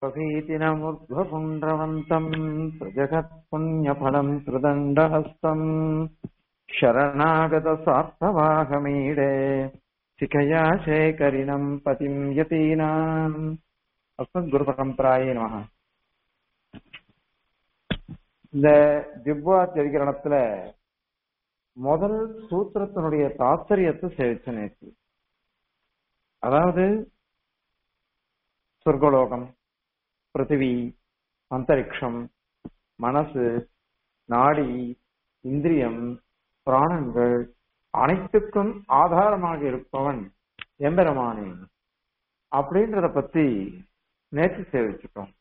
स्वभीतिनमुर्ध्वपुण्ड्रवन्तम् प्रजगत्पुण्यफलम् त्रिदण्डहस्तम् शरणागतसार्थवाहमीडे शिखया शेखरिणम् पतिम् यतीनाम् அஸ்மத்குருபரம்பராயே நமக இந்த ஜிப்வா தெரிகரணத்துல முதல் சூத்திரத்தினுடைய தாத்பரியத்தை சேவிச்சு நேற்று அதாவது சொர்க்கலோகம் பிருத்திவி அந்தரிக்ஷம் மனசு நாடி இந்திரியம் பிராணங்கள் அனைத்துக்கும் ஆதாரமாக இருப்பவன் எம்பெருமானே அப்படின்றத பத்தி நேற்று சேவிச்சுட்டோம்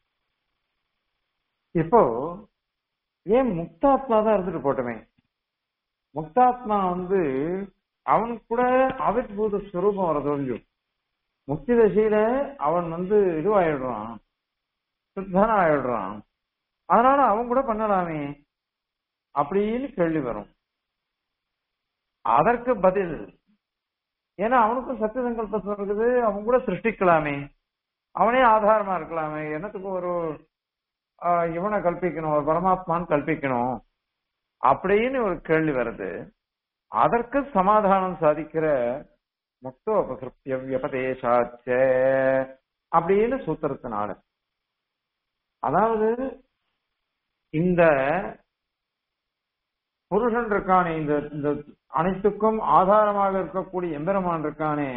இப்போ ஏன் முக்தாத்மா தான் இருந்துட்டு போட்டோமே முக்தாத்மா வந்து அவனுக்கு கூட அவிர்பூத ஸ்வரூபம் வர தோன்றும் முக்தி தசையில அவன் வந்து இதுவாயிடுறான் சுத்தன ஆயிடுறான் அதனால அவன் கூட பண்ணலாமே அப்படின்னு கேள்வி வரும் அதற்கு பதில் ஏன்னா அவனுக்கும் சத்திய சங்கல்பம் இருக்குது அவன் கூட சிருஷ்டிக்கலாமே அவனே ஆதாரமா இருக்கலாமே என்னத்துக்கு ஒரு இவனை கல்பிக்கணும் ஒரு பரமாத்மான்னு கல்பிக்கணும் அப்படின்னு ஒரு கேள்வி வருது அதற்கு சமாதானம் சாதிக்கிற முக்தோபசிருப்திய வியபதேசாச்ச அப்படின்னு சூத்திரத்தினால அதாவது இந்த புருஷன் இருக்கானே இந்த இந்த அனைத்துக்கும் ஆதாரமாக இருக்கக்கூடிய எம்பெருமான் இருக்கானே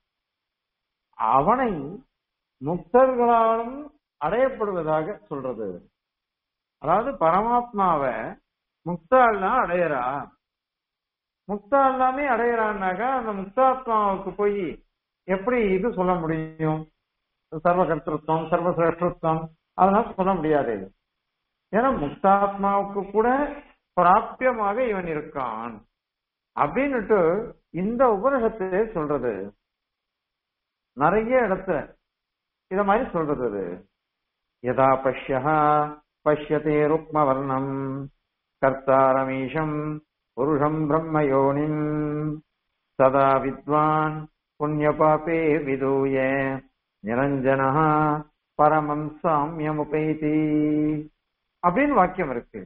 அவனை முக்தர்களாலும் அடையப்படுவதாக சொல்றது அதாவது பரமாத்மாவை முக்தாள்னா அடையறா முக்தா எல்லாமே அடையறான்னாக்கா அந்த முக்தாத்மாவுக்கு போய் எப்படி இது சொல்ல முடியும் சர்வ கர்த்தத்துவம் சர்வசிரேஷ்டத்துவம் அதெல்லாம் சொல்ல முடியாது ஏன்னா முக்தாத்மாவுக்கு கூட பிராபியமாக இவன் இருக்கான் அப்படின்னுட்டு இந்த உபனிஷத்தை சொல்றது நிறைய இடத்துல இத மாதிரி சொல்றது அது யதா பஷ்யா பஷ்யதே ருக்மவர்ணம் கர்த்தாரமீஷம் புருஷம் பிரம்மயோனிம் சதா வித்வான் புண்ணியபாபே விதூய நிரஞ்சனா பரமம் சாமியமுபைதி அப்படின்னு வாக்கியம் இருக்கு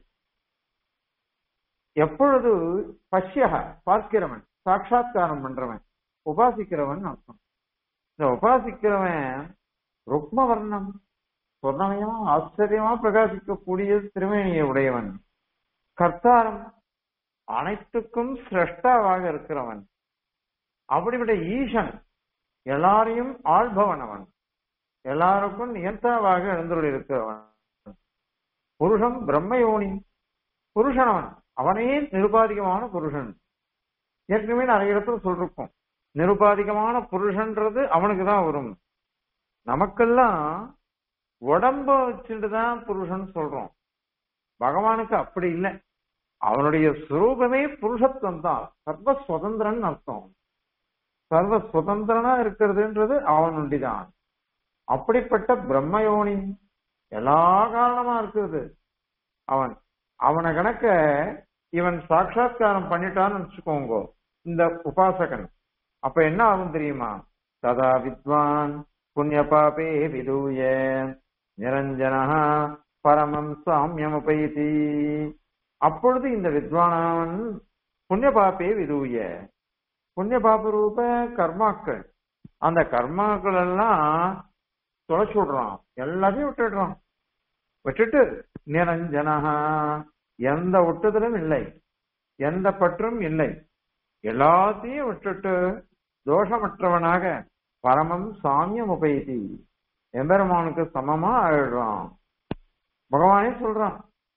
எப்பொழுது பஷ்யக பார்க்கிறவன் சாட்சா்காரம் பண்றவன் உபாசிக்கிறவன் அர்த்தம் இந்த உபாசிக்கிறவன் ருக்மவர்ணம் சொர்ணமயமா ஆச்சரியமா பிரகாசிக்கக்கூடிய திருமேனியை உடையவன் கர்த்தாரம் அனைத்துக்கும் சிரஷ்டாவாக இருக்கிறவன் அப்படிப்பட்ட ஈசன் எல்லாரையும் ஆள்பவன் அவன் எல்லாருக்கும் நியந்தாவாக எழுந்துள்ள இருக்கிறவன் புருஷன் பிரம்மயோனி புருஷன் அவன் அவனே நிருபாதிகமான புருஷன் ஏற்கனவே நிறைய இடத்துல சொல்லிருக்கோம் நிருபாதிகமான புருஷன்றது அவனுக்கு தான் வரும் நமக்கெல்லாம் உடம்ப வச்சுட்டு தான் புருஷன் சொல்றோம் பகவானுக்கு அப்படி இல்லை அவனுடைய சுரூபமே புருஷத்துவம் தான் சர்வ சுதந்திரன் அர்த்தம் சர்வ சுதந்திரனா இருக்கிறதுன்றது அவனுடையதான் அப்படிப்பட்ட பிரம்மயோனி எல்லா காரணமா இருக்குது அவன் அவனை கணக்க இவன் சாட்சா்காரம் பண்ணிட்டான்னு வச்சுக்கோங்க இந்த உபாசகன் அப்ப என்ன ஆகும் தெரியுமா ததா வித்வான் புண்ணிய பாபே விதூய நிரஞ்சனா பரமம் சாமியமுபைதி அப்பொழுது இந்த வித்வானவன் புண்ணிய பாப்பே விதூய புண்ணிய பாப ரூப கர்மாக்கள் அந்த கர்மாக்கள் எல்லாம் தொலைச்சு விடுறான் எல்லாத்தையும் விட்டுடுறான் விட்டுட்டு நிரஞ்சனஹா எந்த ஒட்டுதலும் இல்லை எந்த பற்றும் இல்லை எல்லாத்தையும் விட்டுட்டு தோஷமற்றவனாக பரமம் சாமியம் உபயதி எம்பெருமானுக்கு சமமா ஆயிடுறான் பகவானே சொல்றான்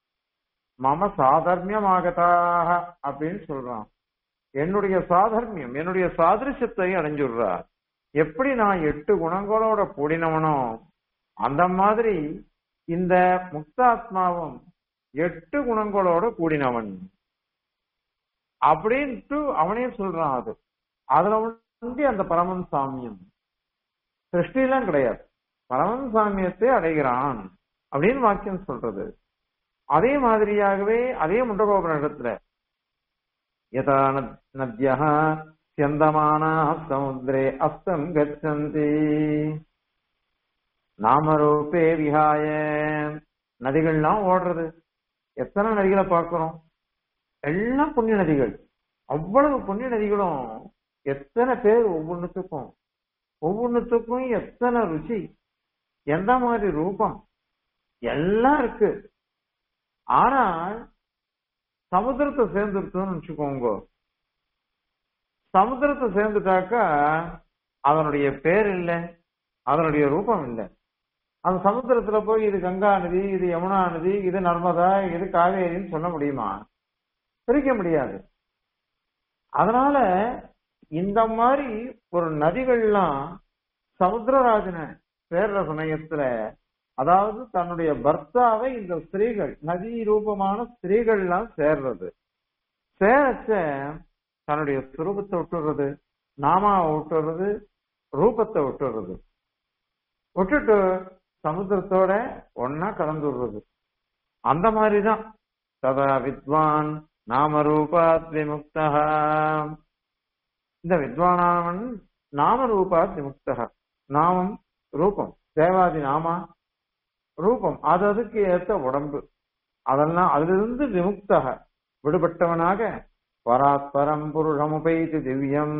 மம சாதர்மியமாகதாக அப்படின்னு சொல்றான் என்னுடைய சாதர்மியம் என்னுடைய சாதிருஷ்யத்தை அடைஞ்சுடுறார் எப்படி நான் எட்டு குணங்களோட கூடினவனோ அந்த மாதிரி இந்த முக்தாத்மாவும் எட்டு குணங்களோட கூடினவன் அப்படின்ட்டு அவனே சொல்றான் அது அதுல வந்து அந்த பரமன் சாமியம் சிருஷ்டிலாம் கிடையாது பரமன் சாமியத்தை அடைகிறான் அப்படின்னு வாக்கியம் சொல்றது அதே மாதிரியாகவே அதே முண்டகோபுரத்துல யதா நத்யா சியந்தமானா சமுத்திரே அஸ்தம் கச்சந்தி நாமரூபே விஹாய நதிகள்லாம் ஓடுறது எத்தனை நதிகளை பார்க்கிறோம் எல்லாம் புண்ணிய நதிகள் அவ்வளவு புண்ணிய நதிகளும் எத்தனை பேர் ஒவ்வொன்றுத்துக்கும் ஒவ்வொன்றுத்துக்கும் எத்தனை ருச்சி எந்த மாதிரி ரூபம் எல்லாம் இருக்கு ஆனால் சமுத்திரத்தை சேர்ந்துருத்தோம்னு வச்சுக்கோங்க சமுத்திரத்தை சேர்ந்துட்டாக்கா அதனுடைய பேர் இல்லை அதனுடைய ரூபம் இல்லை அந்த சமுத்திரத்துல போய் இது கங்கா நதி இது யமுனா நதி இது நர்மதா இது காவேரின்னு சொல்ல முடியுமா பிரிக்க முடியாது அதனால இந்த மாதிரி ஒரு நதிகள்லாம் சமுத்திரராஜனை சேர்ற சமயத்துல அதாவது தன்னுடைய பர்த்தாவை இந்த ஸ்திரீகள் நதி ரூபமான ஸ்திரீகள்லாம் சேர்றது சேரச்ச தன்னுடைய சுரூபத்தை விட்டுறது நாமாவை விட்டுறது ரூபத்தை விட்டுறது விட்டுட்டு சமுத்திரத்தோட ஒன்னா கலந்து விடுறது அந்த மாதிரிதான் சதா வித்வான் நாம ரூபாத் விமுக்தா இந்த வித்வானாவன் நாம ரூபாத் விமுக்தா நாமம் ரூபம் தேவாதி நாமா ரூபம் அது அதுக்கு ஏத்த உடம்பு அதெல்லாம் அதிலிருந்து விமுக்தக விடுபட்டவனாக பராத்பரம் புருஷமுபைத்து திவ்யம்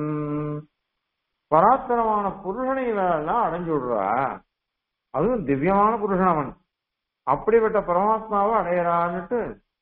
பராத்பரமான புருஷனை எல்லாம் அடைஞ்சு விடுறா அதுவும் திவ்யமான புருஷன் அவன் அப்படிப்பட்ட பரமாத்மாவை அடையறான்னுட்டு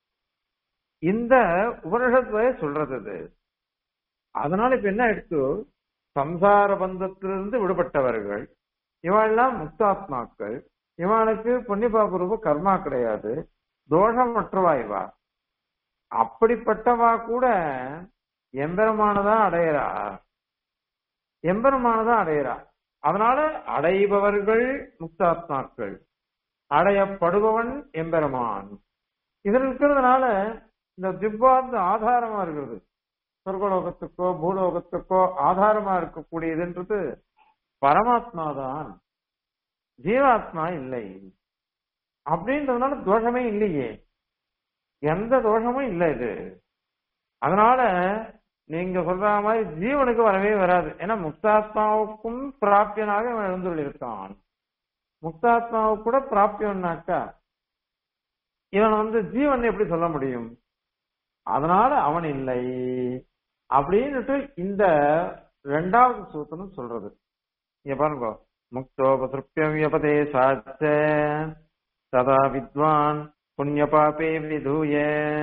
இந்த உபனிஷத்துவ சொல்றது இது அதனால இப்ப என்ன எடுத்து சம்சார பந்தத்திலிருந்து விடுபட்டவர்கள் இவெல்லாம் முக்தாத்மாக்கள் இவனுக்கு புண்ணியபாப ரூப கர்மா கிடையாது தோஷமற்றவா இவா அப்படிப்பட்டவா கூட எம்பெருமானதான் அடையறா எம்பெருமானதான் அடையறா அதனால அடைபவர்கள் முக்தாத்மாக்கள் அடையப்படுபவன் எம்பெருமான் இதுல இருக்கிறதுனால இந்த திவ்வார்த்த ஆதாரமா இருக்கிறது சொர்க்கலோகத்துக்கோ பூலோகத்துக்கோ ஆதாரமா இருக்கக்கூடியதுன்றது பரமாத்மா தான் ஜீவாத்மா இல்லை அப்படின்றதுனால தோஷமே இல்லையே எந்த தோஷமும் இல்லை இது அதனால நீங்க சொல்ற மாதிரி ஜீவனுக்கு வரவே வராது ஏன்னா முக்தாத்மாவுக்கும் பிராப்தியனாக அவன் எழுந்துள்ளிருக்கான் முக்தாத்மாவுக்கு கூட பிராப்தியம்னாக்கா இவன் வந்து ஜீவன் எப்படி சொல்ல முடியும் அதனால அவன் இல்லை அப்படின்னுட்டு இந்த ரெண்டாவது சூத்திரம் சொல்றது இங்க பாருங்க முக்தோபதிருப்பியம் வியபதேசாச்ச ததா வித்வான் புண்ணியபாபே விதூய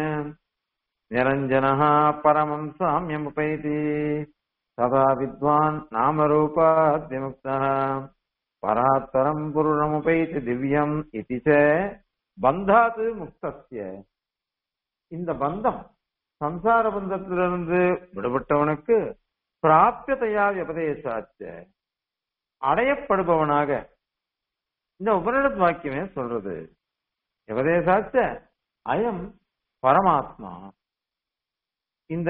நிரஞ்சனः பரமம் சாமியமுபைதி ததா வித்வான் நாமரூபாத் விமுக்தः பராத்தரம் புருஷமுபைதி திவ்யம் இதி ச பந்தாது முக்தஸ்ய இந்த பந்தம் சம்சார பந்தத்திலிருந்து விடுபட்டவனுக்கு பிராபியதையா விபதேசாச்ச அடையப்படுபவனாக இந்த உபனிடத் வாக்கியமே சொல்றது விபதேசாச்ச அயம் பரமாத்மா இந்த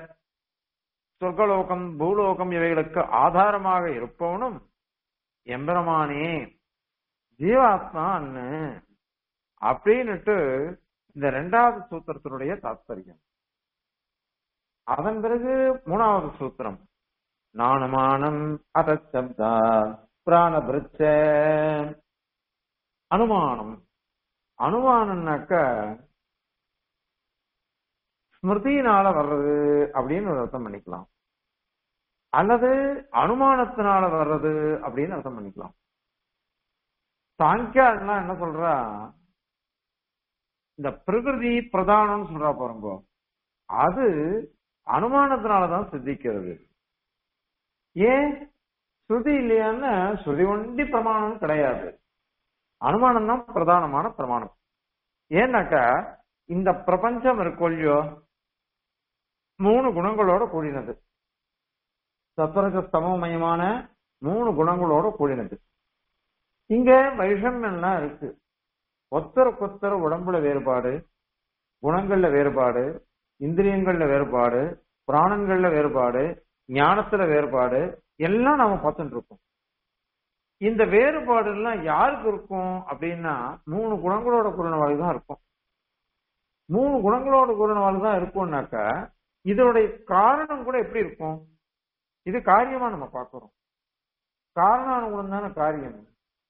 சொர்க்கலோகம் பூலோகம் இவைகளுக்கு ஆதாரமாக இருப்பவனும் எம்பெருமானே ஜீவாத்மா அண்ணு அப்படின்னுட்டு இந்த ரெண்டாவது சூத்திரத்தினுடைய தாத்பரியம் அதன் பிறகு மூணாவது சூத்திரம் நானுமானம் அதச்சப்தா பிராணபிருச்ச அனுமானம் அனுமானம்னாக்க ஸ்மிருதியினால வர்றது அப்படின்னு ஒரு அர்த்தம் பண்ணிக்கலாம் அல்லது அனுமானத்தினால வர்றது அப்படின்னு அர்த்தம் பண்ணிக்கலாம் சாங்கியாலாம் என்ன சொல்றா இந்த பிரகிருதி பிரதானம்னு சொல்றா பாருங்க அது அனுமானத்தினாலதான் சித்திக்கிறது ஏன் ஸ்ருதி இல்லையான்னு ஸ்ருதி ஒண்டி பிரமாணம் கிடையாது அனுமானம் தான் பிரதானமான பிரமாணம் ஏன்னாக்கா இந்த பிரபஞ்சம் இருக்கும் இல்லையோ மூணு குணங்களோட கூடினது சத்வரஜ ஸ்தமமயமான மூணு குணங்களோட கூடினது இங்க வைஷமியம்லாம் இருக்கு ஒத்தருக்கொத்தர உடம்புல வேறுபாடு குணங்கள்ல வேறுபாடு இந்திரியங்கள்ல வேறுபாடு பிராணங்கள்ல வேறுபாடு ஞானத்துல வேறுபாடு எல்லாம் நாம பார்த்துட்டு இருக்கோம் இந்த வேறுபாடு எல்லாம் யாருக்கு இருக்கும் அப்படின்னா மூணு குணங்களோட குரணவாளி தான் இருக்கும் மூணு குணங்களோட குரணவாளி தான் இருக்கும்னாக்கா இதனுடைய காரணம் கூட எப்படி இருக்கும் இது காரியமா நம்ம பார்க்கிறோம் காரணானுகுணம் தானே காரியம்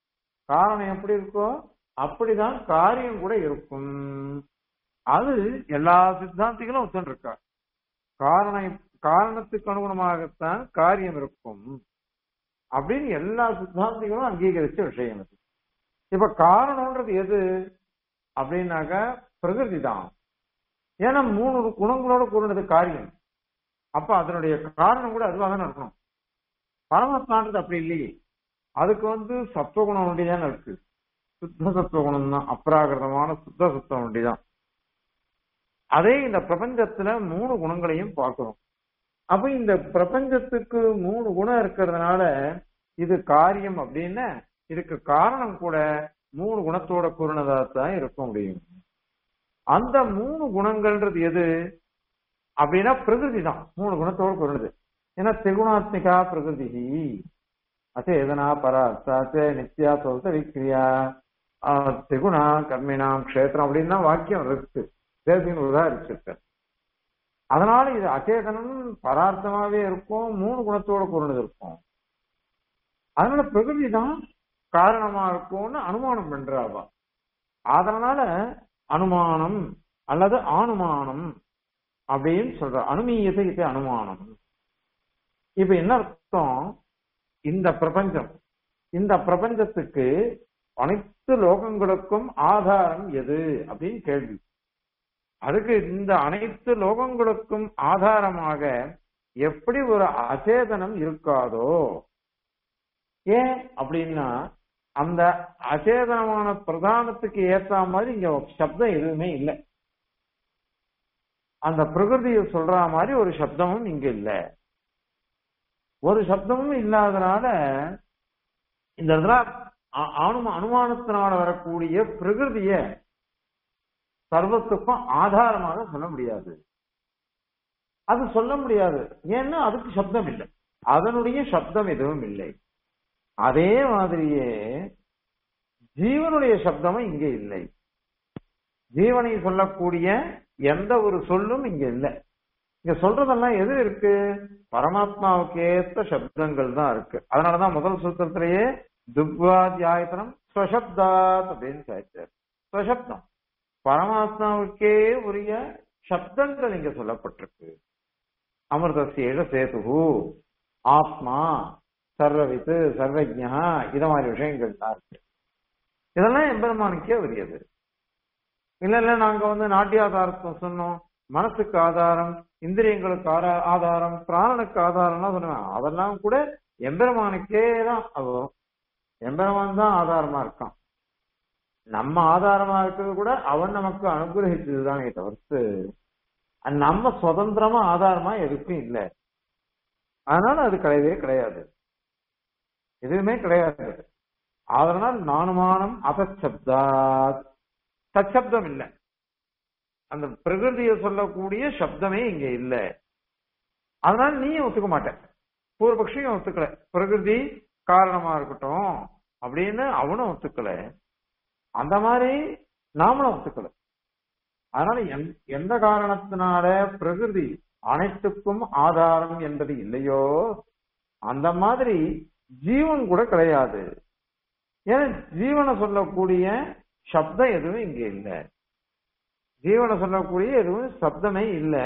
காரணம் எப்படி இருக்கோ அப்படிதான் காரியம் கூட இருக்கும் அது எல்லா சித்தாந்திகளும் ஒத்துன்னு இருக்கா காரணம் காரணத்துக்கு அனுகுணமாகத்தான் காரியம் இருக்கும் அப்படின்னு எல்லா சித்தாந்திகளும் அங்கீகரிச்ச விஷயம் அது இப்ப காரணம்ன்றது எது அப்படின்னாக்கா பிரகிருதி தான் ஏன்னா மூணு குணங்களோட கூடினது காரியம் அப்ப அதனுடைய காரணம் கூட அதுவாக தான் இருக்கணும் பரமாத்மான்றது அப்படி இல்லையே அதுக்கு வந்து சத்துவகுணம் ஒண்டிதான் இருக்கு சுத்த சத்துவகுணம் தான் அப்ராகிருதமான சுத்த சத்துவம் ஒண்டிதான் அதே இந்த பிரபஞ்சத்துல மூணு குணங்களையும் பார்க்கிறோம் அப்ப இந்த பிரபஞ்சத்துக்கு மூணு குணம் இருக்கிறதுனால இது காரியம் அப்படின்னு இதுக்கு காரணம் கூட மூணு குணத்தோட கூறினதா தான் இருக்க முடியும் அந்த மூணு குணங்கள்ன்றது எது அப்படின்னா பிரகிருதி தான் மூணு குணத்தோட கூறினது ஏன்னா திகுணாத்மிகா பிரகிருதி அச்சேதனா பரார்த்தாச்ச நித்யா சொல்த்த விக்ரியா திகுணா கர்மினாம் க்ஷேத்திரம் அப்படின்னு வாக்கியம் இருக்கு தேசியின் உதாரிச்சிருக்க அதனால இது அச்சேதனம் பரார்த்தமாவே இருக்கும் மூணு குணத்தோட கூறினது இருக்கும் அதனால பிரகிருதி தான் காரணமா இருக்கும்னு அனுமானம் பண்றாவா அதனால அனுமானம் அல்லது ஆனுமானம் அப்படின்னு சொல்ற அனுமீயத்தை இது அனுமானம் இப்ப என்ன அர்த்தம் இந்த பிரபஞ்சம் இந்த பிரபஞ்சத்துக்கு அனைத்து லோகங்களுக்கும் ஆதாரம் எது அப்படின்னு கேள்வி அதுக்கு இந்த அனைத்து லோகங்களுக்கும் ஆதாரமாக எப்படி ஒரு அச்சேதனம் இருக்காதோ ஏன் அப்படின்னா அந்த அச்சேதனமான பிரதானத்துக்கு ஏத்த மாதிரி இங்க சப்தம் எதுவுமே இல்லை அந்த பிரகிருதியை சொல்ற மாதிரி ஒரு சப்தமும் இங்க இல்ல ஒரு சப்தமும் இல்லாதனால இந்த இடத்துல அனுமா அனுமானத்தினால வரக்கூடிய பிரகிருதிய சர்வத்துக்கும் ஆதாரமாக சொல்ல முடியாது அது சொல்ல முடியாது ஏன்னா அதுக்கு சப்தம் இல்லை அதனுடைய சப்தம் எதுவும் இல்லை அதே மாதிரியே ஜீவனுடைய சப்தமும் இங்க இல்லை ஜீவனை சொல்லக்கூடிய எந்த ஒரு சொல்லும் இங்க இல்லை இங்க சொல்றதெல்லாம் எது இருக்கு பரமாத்மாவுக்கு ஏத்த சப்தங்கள் தான் இருக்கு அதனாலதான் முதல் சூத்திரத்திலேயே துக்வாத்தியாயத்தனம் ஸ்வசப்தாத் அப்படின்னு சாய்ச்சார் ஸ்வசப்தம் பரமாத்மாவுக்கே உரிய சப்தங்கள் இங்க சொல்லப்பட்டிருக்கு அமிர்தசேஷ சேது ஆத்மா சர்வவித்து சர்வஜா இத மாதிரி விஷயங்கள் தான் இருக்கு இதெல்லாம் எம்பெருமானுக்கே உரியது இல்ல இல்ல நாங்க வந்து நாட்டியாதாரத்தை சொன்னோம் மனசுக்கு ஆதாரம் இந்திரியங்களுக்கு ஆதாரம் பிராணனுக்கு ஆதாரம்லாம் சொன்னேன் அதெல்லாம் கூட எம்பெருமானுக்கே தான் அது வரும் எம்பெருமான் தான் ஆதாரமா இருக்கான் நம்ம ஆதாரமா இருக்கிறது கூட அவன் நமக்கு அனுகிரகிச்சதுதானே தவிர்த்து நம்ம சுதந்திரமா ஆதாரமா எதுக்கும் இல்லை அதனால அது கிடையவே கிடையாது எதுவுமே கிடையாது அதனால் நானுமானம் அசப்தாத் தச்சப்தம் இல்லை அந்த பிரகிருதியை சொல்லக்கூடிய சப்தமே இங்க இல்ல அதனால நீயும் ஒத்துக்க மாட்ட பூர்வபக்ஷியும் ஒத்துக்கல பிரகிருதி காரணமா இருக்கட்டும் அப்படின்னு அவனும் ஒத்துக்கல அந்த மாதிரி நாமளும் ஒத்துக்கல அதனால எந்த காரணத்தினால பிரகிருதி அனைத்துக்கும் ஆதாரம் என்பது இல்லையோ அந்த மாதிரி ஜீவன் கூட கிடையாது ஏன்னா ஜீவனை சொல்லக்கூடிய சப்தம் எதுவும் இங்க இல்ல ஜீவனை சொல்லக்கூடிய எதுவும் சப்தமே இல்ல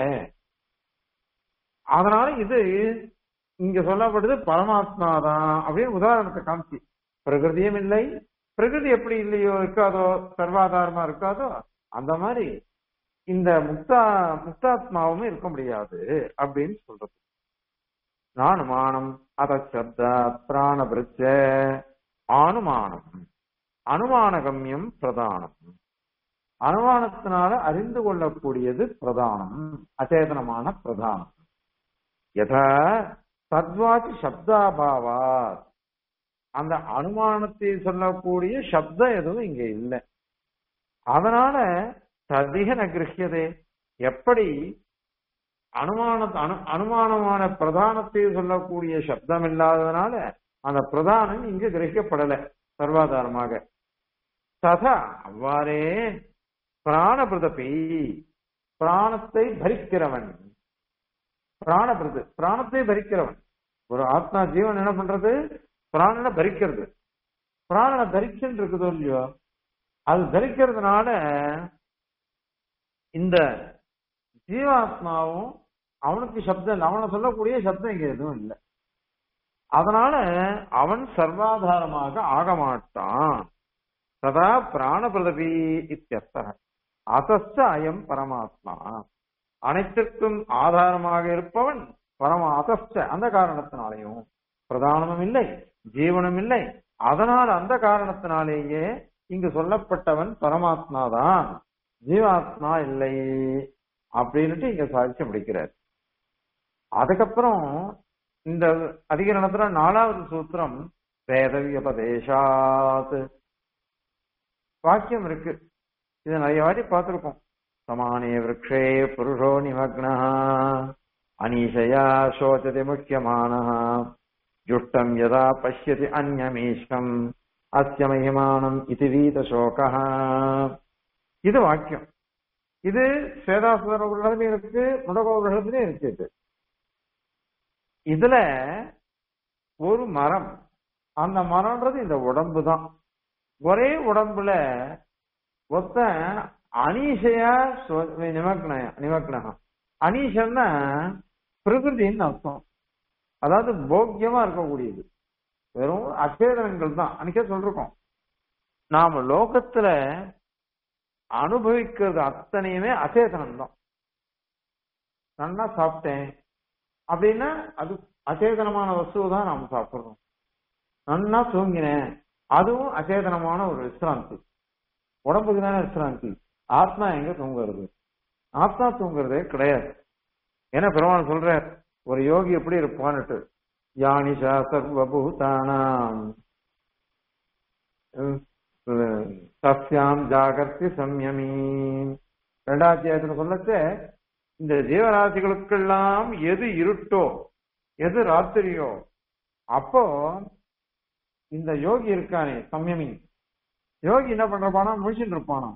அதனால இது இங்க சொல்லப்படுது பரமாத்மா தான் அப்படின்னு உதாரணத்தை காமிச்சு பிரகிருதியும் இல்லை பிரகிருதி எப்படி இல்லையோ இருக்காதோ சர்வாதாரமா இருக்காதோ அந்த மாதிரி இந்த முக்தா முக்தாத்மாவும் இருக்க முடியாது அப்படின்னு சொல்றது நானுமானம் அத சப்த பிராணபிருச்ச ஆனுமானம் அனுமானகம்யம் பிரதானம் அனுமானத்தினால அறிந்து கொள்ளக்கூடியது பிரதானம் அச்சேதனமான பிரதானம் யதா சத்வாச்சி சப்தாபாவா அந்த அனுமானத்தை சொல்லக்கூடிய சப்தம் எதுவும் இங்க இல்லை அதனால ததிக நகிருஹியதே எப்படி அனுமான அனு அனுமானமான பிரதானத்தை சொல்லக்கூடிய சப்தம் இல்லாததுனால அந்த பிரதானம் இங்கு கிரகிக்கப்படல சர்வாதாரமாக ததா அவ்வாறே பிராணபிரதபி பிராணத்தை பரிக்கிறவன் பிராணபிரது பிராணத்தை பரிக்கிறவன் ஒரு ஆத்மா ஜீவன் என்ன பண்றது பிராணனை பரிக்கிறது பிராணனை தரிச்சுன்னு இருக்குதோ இல்லையோ அது தரிக்கிறதுனால இந்த ஜீவாத்மாவும் அவனுக்கு சப்தம் இல்லை அவனை சொல்லக்கூடிய சப்தம் இங்க எதுவும் இல்லை அதனால அவன் சர்வாதாரமாக ஆக மாட்டான் சதா பிராணபிரதபி இத்தியர்த்தக அசஸ்த அயம் பரமாத்மா அனைத்திற்கும் ஆதாரமாக இருப்பவன் பரம அசஸ்த அந்த காரணத்தினாலேயும் பிரதானமும் இல்லை ஜீவனும் இல்லை அதனால் அந்த காரணத்தினாலேயே இங்கு சொல்லப்பட்டவன் பரமாத்மா தான் ஜீவாத்மா இல்லை அப்படின்னுட்டு இங்க சாதிச்சு முடிக்கிறார் அதுக்கப்புறம் இந்த அதிகரணத்துல நாலாவது சூத்திரம் வேதவியபதேசாத் வாக்கியம் இருக்கு இது நிறைய வாட்டி பார்த்திருக்கோம் சமானே விரக்ஷே புருஷோ நிமக்னா அனீஷயா சோச்சதி முக்கியமான ஜுஷ்டம் யதா பசியதி அந்யமீஷம் அஸ்ய மகிமானம் இது வீத இது வாக்கியம் இது சேதாசுதர உலகத்திலையும் இருக்கு முடகோ உலகத்திலையும் இருக்கு இது இதுல ஒரு மரம் அந்த மரம்ன்றது இந்த உடம்பு தான் ஒரே உடம்புல ஒத்த அனீஷையா நிமக்ன நிமக்னகம் அனீஷன்னா பிரகிருதின்னு அர்த்தம் அதாவது போக்கியமா இருக்கக்கூடியது வெறும் அச்சேதனங்கள் தான் அன்னைக்கே சொல்றோம் நாம லோகத்துல அனுபவிக்கிறது அத்தனையுமே அச்சேதனம் தான் நல்லா சாப்பிட்டேன் அப்படின்னா அது அச்சேதனமான வஸ்துவை தான் நாம சாப்பிடுறோம் நன்னா தூங்கினேன் அதுவும் அச்சேதனமான ஒரு விசிராந்தி உடம்புக்கு தானே விசிராந்தி ஆத்மா எங்க தூங்குறது ஆத்மா தூங்குறதே கிடையாது ஏன்னா பெருமாள் சொல்ற ஒரு யோகி எப்படி இருப்பான்னுட்டு யானிஷா சர்வபூதானாம் சஸ்யாம் ஜாகர்த்தி சம்யமி ரெண்டாம் அத்தியாயத்துல சொல்லச்ச இந்த ஜீவராசிகளுக்கெல்லாம் எது இருட்டோ எது ராத்திரியோ அப்போ இந்த யோகி இருக்கானே சம்யமி யோகி என்ன பண்றப்பானா முழிச்சுட்டு இருப்பானா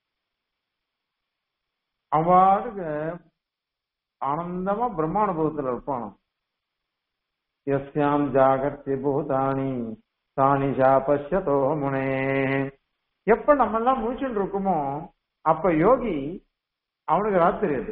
அவ்வாறு ஆனந்தமா பிரம்மானுபவத்துல இருப்பானா எஸ்யாம் ஜாகர்த்தி பூதானி தானிஷா பஷ்யதோ முனே எப்ப நம்ம எல்லாம் முழிச்சுட்டு இருக்குமோ அப்ப யோகி அவனுக்கு ராத்திரி அது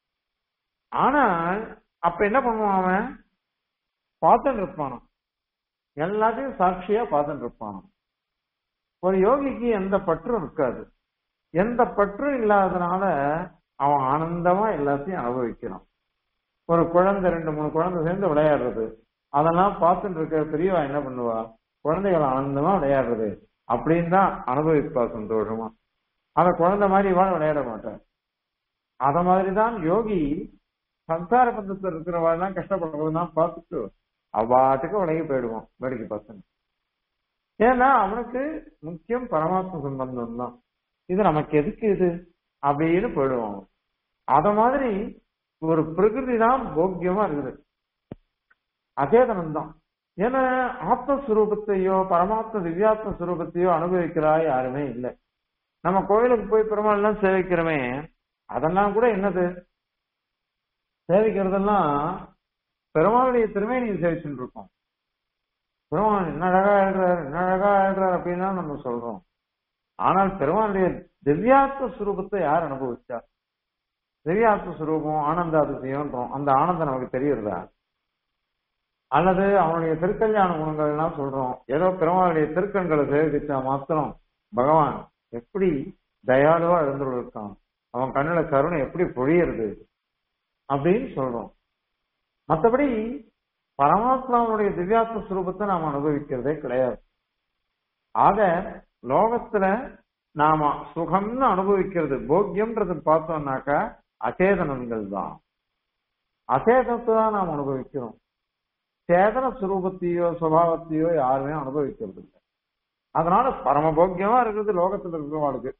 ஆனால் அப்ப என்ன பண்ணுவான் அவன் பார்த்துட்டு இருப்பானான் எல்லாத்தையும் சாட்சியா பார்த்துட்டு இருப்பானான் ஒரு யோகிக்கு எந்த பற்றும் இருக்காது எந்த பற்றும் இல்லாததுனால அவன் ஆனந்தமா எல்லாத்தையும் அனுபவிக்கிறான் ஒரு குழந்தை ரெண்டு மூணு குழந்தை சேர்ந்து விளையாடுறது அதெல்லாம் பார்த்துட்டு இருக்க பெரியவா என்ன பண்ணுவா குழந்தைகள் ஆனந்தமா விளையாடுறது அப்படின்னு தான் அனுபவிப்பா சந்தோஷமா அந்த குழந்தை மாதிரி இவாள் விளையாட மாட்டான் அத மாதிரிதான் யோகி சம்சார பந்தத்தில் இருக்கிறவாள்லாம் கஷ்டப்படுறதுதான் பார்த்துட்டு அவ்வாட்டுக்கு விலகி போயிடுவான் வேடிக்கை பசங்க ஏன்னா அவனுக்கு முக்கியம் பரமாத்ம சம்பந்தம் தான் இது நமக்கு எதுக்கு இது அப்படின்னு போயிடுவான் அத மாதிரி ஒரு பிரகிருதி தான் போக்கியமா இருக்குது அச்சேதனம் தான் ஏன்னா ஆத்மஸ்வரூபத்தையோ பரமாத்ம திவ்யாத்ம சுரூபத்தையோ அனுபவிக்கிறா யாருமே இல்லை நம்ம கோயிலுக்கு போய் பெருமாள் எல்லாம் சேவிக்கிறோமே அதெல்லாம் கூட என்னது சேவிக்கிறதெல்லாம் பெருமாளுடைய திருமேனியை சேவிச்சுட்டு இருக்கோம் பெருமாள் என்ன அழகா எழுதுறாரு என்ன அழகா எழுதுறாரு அப்படின்னு தான் நம்ம சொல்றோம் ஆனால் பெருமாளுடைய திவ்யாத்ம சுரூபத்தை யார் அனுபவிச்சா திவ்யாத்ம சுரூபம் ஆனந்த அதிசயம்ன்றோம் அந்த ஆனந்தம் நமக்கு தெரியுறதா அல்லது அவனுடைய திருக்கல்யாண குணங்கள் எல்லாம் சொல்றோம் ஏதோ பெருமாளுடைய திருக்கண்களை சேவிச்சா மாத்திரம் பகவான் எப்படி தயாளுவா இருந்துருக்கான் அவன் கண்ணுல கருணை எப்படி பொழியறது அப்படின்னு சொல்றோம் மற்றபடி பரமாத்மாவுடைய திவ்யாத்ம சுரூபத்தை நாம் அனுபவிக்கிறதே கிடையாது ஆக லோகத்துல நாம சுகம்னு அனுபவிக்கிறது போக்கியம்ன்றது பார்த்தோம்னாக்கா அச்சேதனங்கள் தான் அச்சேதனத்தை தான் நாம் அனுபவிக்கிறோம் சேதன சுரூபத்தையோ சுபாவத்தையோ யாருமே அனுபவிக்கிறது இல்லை அதனால பரமபோக்கியமா இருக்கிறது லோகத்துல இருக்கிறவாளுக்கு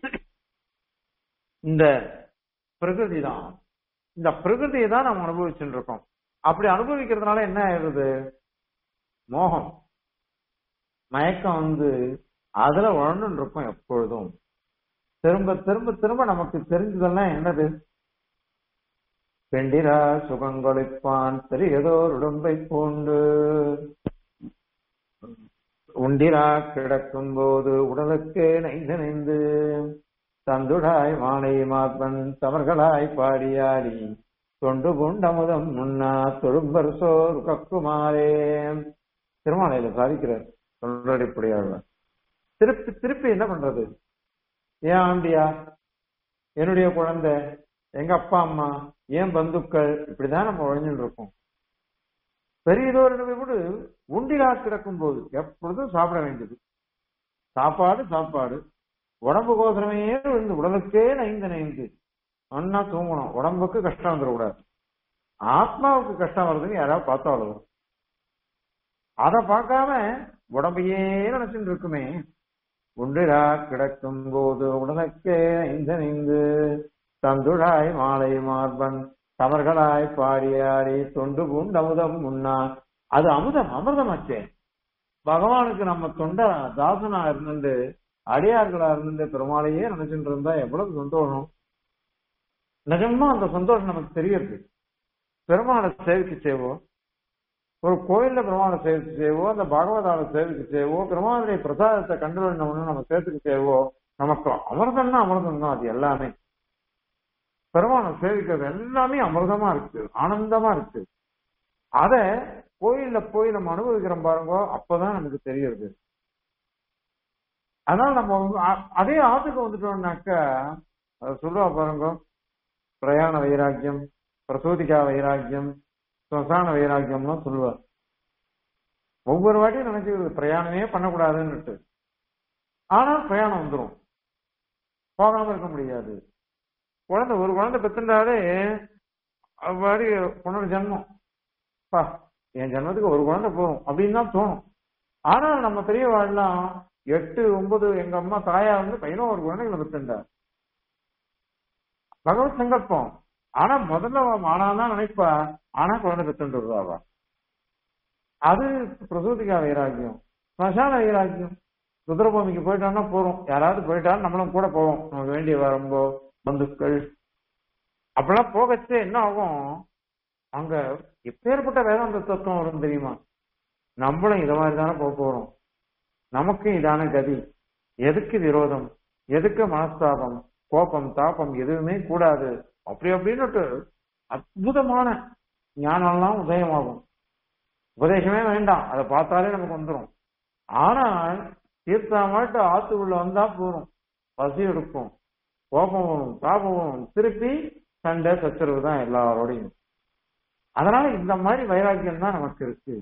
இந்த பிரகிருதி தான் இந்த பிரகிருதியை தான் நம்ம அனுபவிச்சுட்டு இருக்கோம் அப்படி அனுபவிக்கிறதுனால என்ன ஆயிடுது மோகம் மயக்கம் வந்து அதுல உழண்டு இருக்கும் எப்பொழுதும் திரும்ப திரும்ப திரும்ப நமக்கு தெரிஞ்சதெல்லாம் என்னது பெண்டிரா சுகங்கொழிப்பான் பெரியதோர் உடம்பை பூண்டு உண்டிரா கிடக்கும் போது உடலுக்கு நைந்து நைந்து தந்துடாய் மாலை மாப்பன் தவர்களாய் பாடியாடி தொண்டு புண்டமுதம் முன்னா தொழும்பர் சோர் கக்குமாரே திருமாலையில சாதிக்கிறார் சொல்றடிப்படியாக திருப்பி திருப்பி என்ன பண்றது ஏன் ஆண்டியா என்னுடைய குழந்தை எங்க அப்பா அம்மா ஏன் பந்துக்கள் இப்படிதான் நம்ம உழைஞ்சுட்டு இருக்கோம் பெரியதோர் விடு உண்டிலா கிடக்கும் போது எப்பொழுதும் சாப்பிட வேண்டியது சாப்பாடு சாப்பாடு உடம்பு கோசரமே இருந்து உடலுக்கே நைந்து நைந்து ஒன்னா தூங்கணும் உடம்புக்கு கஷ்டம் வந்துடக்கூடாது ஆத்மாவுக்கு கஷ்டம் வருதுன்னு யாராவது பார்த்தா அவ்வளவு அதை பார்க்காம உடம்பையே நினைச்சுட்டு இருக்குமே உண்டிரா கிடக்கும் போது உடலுக்கே நைந்து நைந்து தந்துழாய் மாலை மார்பன் தவர்களாய் பாடியாடி தொண்டு பூண்டு அமுதம் முன்னா அது அமுதம் அமிர்தமாச்சே பகவானுக்கு நம்ம தொண்டா தாசனா இருந்து அடியார்களா இருந்து பெருமாளையே நினைச்சுட்டு இருந்தா எவ்வளவு சந்தோஷம் நிஜமா அந்த சந்தோஷம் நமக்கு தெரியுது பெருமாளை சேவிக்கு செய்வோம் ஒரு கோயில்ல பெருமாளை சேவிக்கு செய்வோம் அந்த பாகவதாவை சேவிக்கு செய்வோம் பெருமாளுடைய பிரசாதத்தை கண்டுபிடினோம்னு நம்ம சேர்த்துக்கு செய்வோம் நமக்கு அமிர்தம்னா அமிர்தம் தான் அது எல்லாமே பெருமானை சேவிக்கிறது எல்லாமே அமிர்தமா இருக்கு ஆனந்தமா இருக்கு அத கோயில்ல போய் நம்ம அனுபவிக்கிறோம் பாருங்க அப்பதான் நமக்கு தெரியுது அதனால நம்ம அதே ஆத்துக்கு வந்துட்டோம்னாக்கா சொல்லுவா பாருங்க பிரயாண வைராக்கியம் பிரசூதிகா வைராக்கியம் ஸ்மசான வைராக்கியம்லாம் சொல்லுவார் ஒவ்வொரு வாட்டியும் நினைச்சுக்கிறது பிரயாணமே பண்ணக்கூடாதுன்னுட்டு ஆனால் பிரயாணம் வந்துடும் போகாம இருக்க முடியாது குழந்தை ஒரு குழந்தை பெத்துட்டாலே மாதிரி பொண்ணோட ஜென்மம் பா என் ஜென்மத்துக்கு ஒரு குழந்தை போகும் அப்படின்னு தான் தோணும் ஆனால் நம்ம பெரியவாள்லாம் எட்டு ஒன்பது எங்க அம்மா தாயா வந்து பையனும் ஒரு குழந்தைகளை பெத்துட்டார் பகவத் சங்கல்பம் ஆனா முதல்ல ஆனாதான் நினைப்பா ஆனா குழந்தை பெத்துட்டு வருவாவா அது பிரசூதிகா வைராக்கியம் ஸ்மசான வைராக்கியம் ருத்ரபூமிக்கு போயிட்டோம்னா போறோம் யாராவது போயிட்டா நம்மளும் கூட போவோம் நமக்கு வேண்டிய வரம்போ பந்துக்கள் அப்பெல்லாம் போகச்சு என்ன ஆகும் அங்க எப்பேற்பட்ட வேதாந்த தத்துவம் வரும் தெரியுமா நம்மளும் இத மாதிரி தானே போக போறோம் நமக்கு இதான கதி எதுக்கு விரோதம் எதுக்கு மனஸ்தாபம் கோபம் தாபம் எதுவுமே கூடாது அப்படி அப்படின்னுட்டு அற்புதமான ஞானம்லாம் உதயமாகும் உபதேசமே வேண்டாம் அதை பார்த்தாலே நமக்கு வந்துடும் ஆனால் தீர்த்தாமட்டு ஆத்து உள்ள வந்தா போறோம் பசி எடுக்கும் கோபம் வரும் தாபம் வரும் திருப்பி சண்டை சச்சரவு தான் எல்லாரோடையும் அதனால இந்த மாதிரி வைராக்கியம் தான் நமக்கு இருக்கு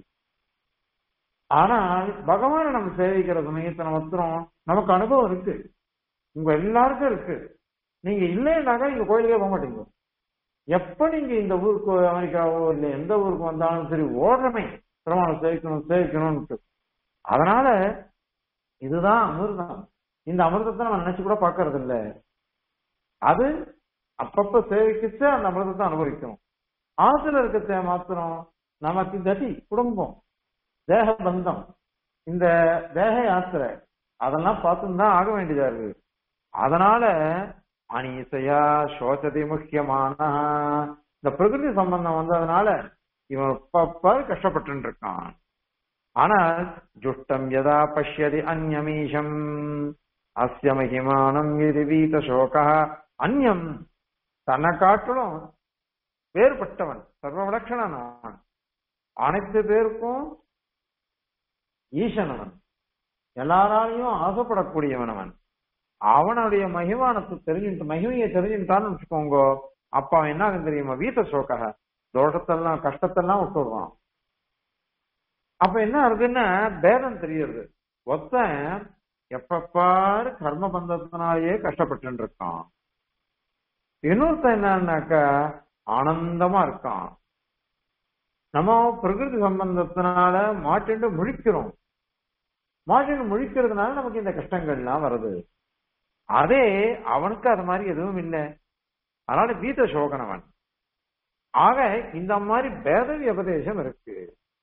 ஆனால் பகவானை நம்ம சேவிக்கிற சமயத்தை மாத்திரம் நமக்கு அனுபவம் இருக்கு உங்க எல்லாருக்கும் இருக்கு நீங்க இல்லைன்னாக்கா நீங்க கோயிலுக்கே போக மாட்டீங்க எப்ப நீங்க இந்த ஊருக்கு அமெரிக்காவோ இல்ல எந்த ஊருக்கு வந்தாலும் சரி ஓடுறமே பிரமாணம் சேவிக்கணும் சேவிக்கணும்னு அதனால இதுதான் அமிர்தம் இந்த அமிர்தத்தை நம்ம நினைச்சு கூட பாக்குறது இல்ல அது அப்பப்ப சேவிக்கிச்சு அந்த அமிர்தத்தை அனுபவிக்கணும் ஆத்துல இருக்கிற மாத்திரம் நமக்கு கதி குடும்பம் தேக பந்தம் இந்த தேக யாத்திரை அதெல்லாம் பார்த்துன்னு தான் ஆக வேண்டியதா இருக்கு அதனால அனீசையா சோசதி முக்கியமான இந்த பிரகிருதி சம்பந்தம் வந்ததுனால இவன் பாரு கஷ்டப்பட்டு இருக்கான் ஆனால் ஜுஷ்டம் யதா பஷ்யதி அந்யமீஷம் அஸ்ய மகிமானம் இது வீத சோகா அந்யம் தன்னை காட்டிலும் வேறுபட்டவன் சர்வ விலட்சணன் அனைத்து பேருக்கும் ஈசனவன் எல்லாராலையும் ஆசைப்படக்கூடியவன் அவன் அவனுடைய மகிமானத்தை தெரிஞ்சுட்டு மகிமையை தெரிஞ்சுட்டான்னு வச்சுக்கோங்க அப்ப அவன் என்ன ஆகும் தெரியுமா வீட்ட சோக்காக தோஷத்தெல்லாம் கஷ்டத்தெல்லாம் விட்டுடுறான் அப்ப என்ன இருக்குன்னா பேதம் தெரியுது ஒத்தன் எப்பப்பாரு கர்ம பந்தத்தினாலேயே கஷ்டப்பட்டு இருக்கான் இன்னொருத்தன் என்னன்னாக்கா ஆனந்தமா இருக்கான் நம்ம பிரகிருதி சம்பந்தத்தினால மாட்டிண்டு முழிக்கிறோம் மாட்டிண்டு முழிக்கிறதுனால நமக்கு இந்த கஷ்டங்கள்லாம் வருது அதே அவனுக்கு அது மாதிரி எதுவும் இல்லை அதனால வீத சோகனவன் ஆக இந்த மாதிரி பேத விபதேசம் இருக்கு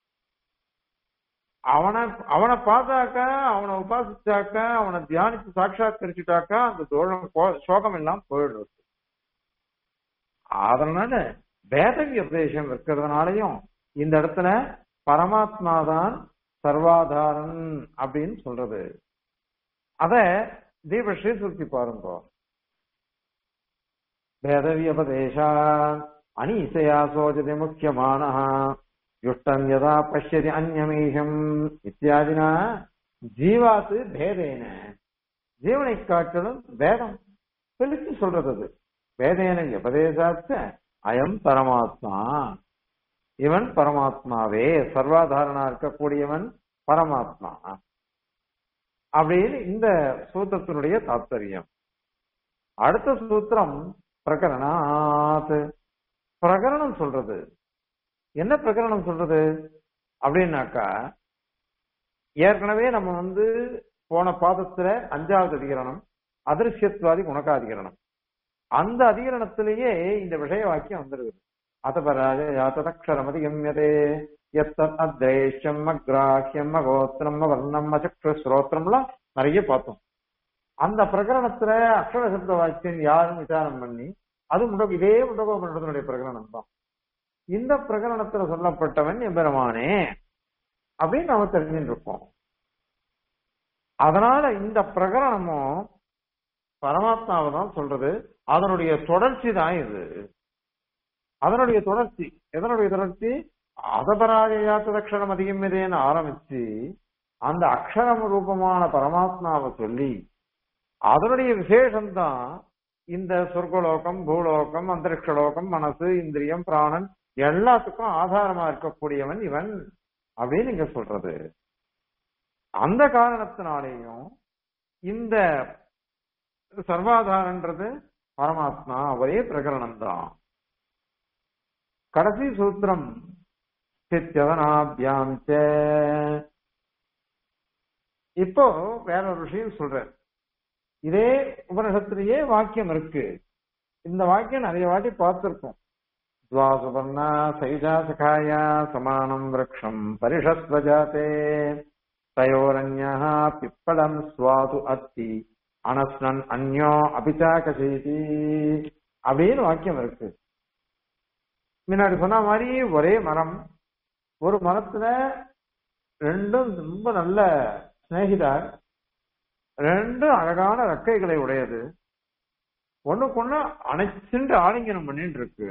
அவனை அவனை பார்த்தாக்கா அவனை உபாசிச்சாக்கா அவனை தியானிச்சு சாட்சாத்கரிச்சுட்டாக்கா அந்த தோழம் சோகம் எல்லாம் போயிடுறது அதனால வேத விபதேசம் இருக்கிறதுனாலையும் இந்த இடத்துல பரமாத்மா தான் சர்வாதாரன் அப்படின்னு சொல்றது அத தீபஸ்ரீ சுத்தி பாருங்க வேதவியபதேசா அனீசையா சோஜதி முக்கியமான யுஷ்டம் யதா பஷ்யதி அந்யமீஷம் இத்தியாதினா ஜீவாத்து பேதேன ஜீவனை காட்டிலும் வேதம் பிரித்து சொல்றது அது வேதேன உபதேசாத்த அயம் பரமாத்மா இவன் பரமாத்மாவே சர்வாதாரணா இருக்கக்கூடியவன் பரமாத்மா அப்படின்னு இந்த சூத்திரத்தினுடைய தாத்பரியம் அடுத்த சூத்திரம் பிரகரணாத் பிரகரணம் சொல்றது என்ன பிரகரணம் சொல்றது அப்படின்னாக்கா ஏற்கனவே நம்ம வந்து போன பாதத்துல அஞ்சாவது அதிகரணம் அதிருஷ்யத்வாதி குணகாதிகரணம் அந்த அதிகரணத்திலேயே இந்த விஷய வாக்கியம் வந்துருது அத்தபராஜ யாத்ததக்ஷரம் அதிகமியதே எத்தத் அத்ரேஷ்யம் அக்ராஹ்யம் அகோத்திரம் வர்ணம் அச்சக்ஷு ஸ்ரோத்திரம்லாம் நிறைய பார்த்தோம் அந்த பிரகரணத்துல அக்ஷர சப்த வாக்கியம் யாரும் விசாரம் பண்ணி அது முடக்கு இதே முடகோபனிடத்தினுடைய பிரகரணம் தான் இந்த பிரகரணத்துல சொல்லப்பட்டவன் எம்பெருமானே அப்படின்னு நாம தெரிஞ்சுட்டு இருக்கோம் அதனால இந்த பிரகரணமும் பரமாத்மாவை தான் சொல்றது அதனுடைய தொடர்ச்சி தான் இது அதனுடைய தொடர்ச்சி எதனுடைய தொடர்ச்சி அதபராஜயாத்த அக்ஷரம் அதிகமிதேன்னு ஆரம்பிச்சு அந்த அக்ஷரம் ரூபமான பரமாத்மாவை சொல்லி அதனுடைய விசேஷம்தான் இந்த சொர்க்கலோகம் பூலோகம் அந்தரிக்ஷலோகம் மனசு இந்திரியம் பிராணன் எல்லாத்துக்கும் ஆதாரமா இருக்கக்கூடியவன் இவன் அப்படின்னு இங்க சொல்றது அந்த காரணத்தினாலேயும் இந்த சர்வாதாரன்றது பரமாத்மா ஒரே பிரகரணம் தான் கடைசி சூத்திரம் சித்தியவனாபியாம் இப்போ வேற ஒரு விஷயம் சொல்ற இதே உபனிஷத்திலேயே வாக்கியம் இருக்கு இந்த வாக்கியம் நிறைய வாட்டி பார்த்திருக்கோம் துவாசுபர்ணா சைஜா சகாயா சமானம் விரக்ஷம் பரிஷத்வஜாத்தே தயோரண்யா பிப்படம் சுவாது அத்தி அனஸ்னன் அந்யோ அபிச்சாகசீதி அப்படின்னு வாக்கியம் இருக்கு முன்னாடி சொன்ன மாதிரி ஒரே மரம் ஒரு மரத்துல ரெண்டும் ரொம்ப நல்ல சிநேகிதார் ரெண்டும் அழகான ரெக்கைகளை உடையது ஒண்ணுக்கு அணைச்சுண்டு ஆலிங்கனம் பண்ணிட்டு இருக்கு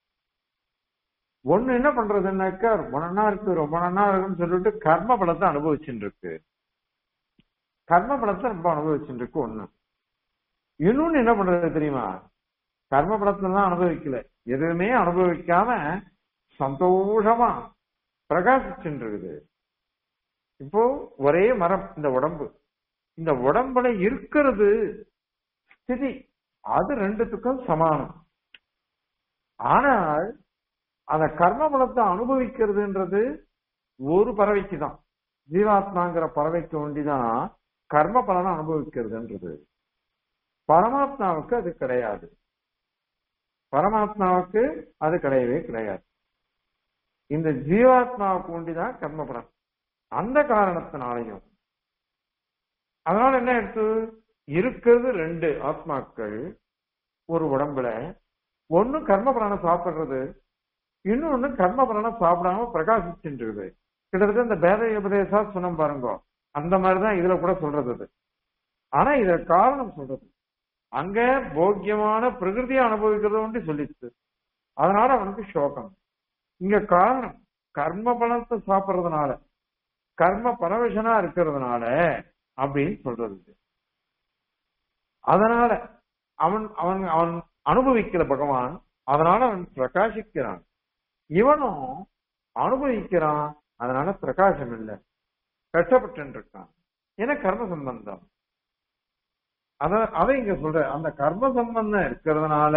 ஒண்ணு என்ன பண்றதுன்னாக்கா ரொம்ப நன்னா இருக்கு ரொம்ப நன்னா இருக்குன்னு சொல்லிட்டு கர்ம பலத்தை அனுபவிச்சுட்டு இருக்கு கர்ம பலத்தை ரொம்ப அனுபவிச்சுட்டு இருக்கு ஒண்ணு இன்னொன்னு என்ன பண்றது தெரியுமா கர்ம பலத்தை தான் அனுபவிக்கல எதுவுமே அனுபவிக்காம சந்தோஷமா பிரகாசிச்சுட்டு இருக்குது இப்போ ஒரே மரம் இந்த உடம்பு இந்த உடம்புல இருக்கிறது ஸ்திதி அது ரெண்டுத்துக்கும் சமானம் ஆனால் அந்த கர்ம பலத்தை அனுபவிக்கிறதுன்றது ஒரு பறவைக்கு தான் ஜீவாத்மாங்கிற பறவைக்கு ஒண்டிதான் கர்ம பலனை அனுபவிக்கிறதுன்றது பரமாத்மாவுக்கு அது கிடையாது பரமாத்மாவுக்கு அது கிடையவே கிடையாது இந்த ஜீவாத்மாவுக்கு ஒண்டிதான் கர்ம பலன் அந்த காரணத்தினாலையும் அதனால என்ன எடுத்து இருக்கிறது ரெண்டு ஆத்மாக்கள் ஒரு உடம்புல ஒண்ணு கர்ம பலனை சாப்பிடுறது இன்னொன்னு கர்ம பலனை சாப்பிடாம பிரகாசிச்சுட்டு கிட்டத்தட்ட இந்த பேத உபதேசா சொன்ன பாருங்க அந்த மாதிரிதான் இதுல கூட சொல்றது அது ஆனா இத காரணம் சொல்றது அங்க போக்கியமான பிரகிருதியை அனுபவிக்கிறத ஒன்று சொல்லிச்சு அதனால அவனுக்கு சோகம் இங்க காரணம் கர்ம பலத்தை சாப்பிடுறதுனால கர்ம பரவசனா இருக்கிறதுனால அப்படின்னு சொல்றது அதனால அவன் அவன் அவன் அனுபவிக்கிற பகவான் அதனால அவன் பிரகாசிக்கிறான் இவனும் அனுபவிக்கிறான் அதனால பிரகாசம் இல்லை கஷ்டப்பட்டு இருக்கான் ஏன்னா கர்ம சம்பந்தம் அத அதை இங்க சொல்ற அந்த கர்ம சம்பந்தம் இருக்கிறதுனால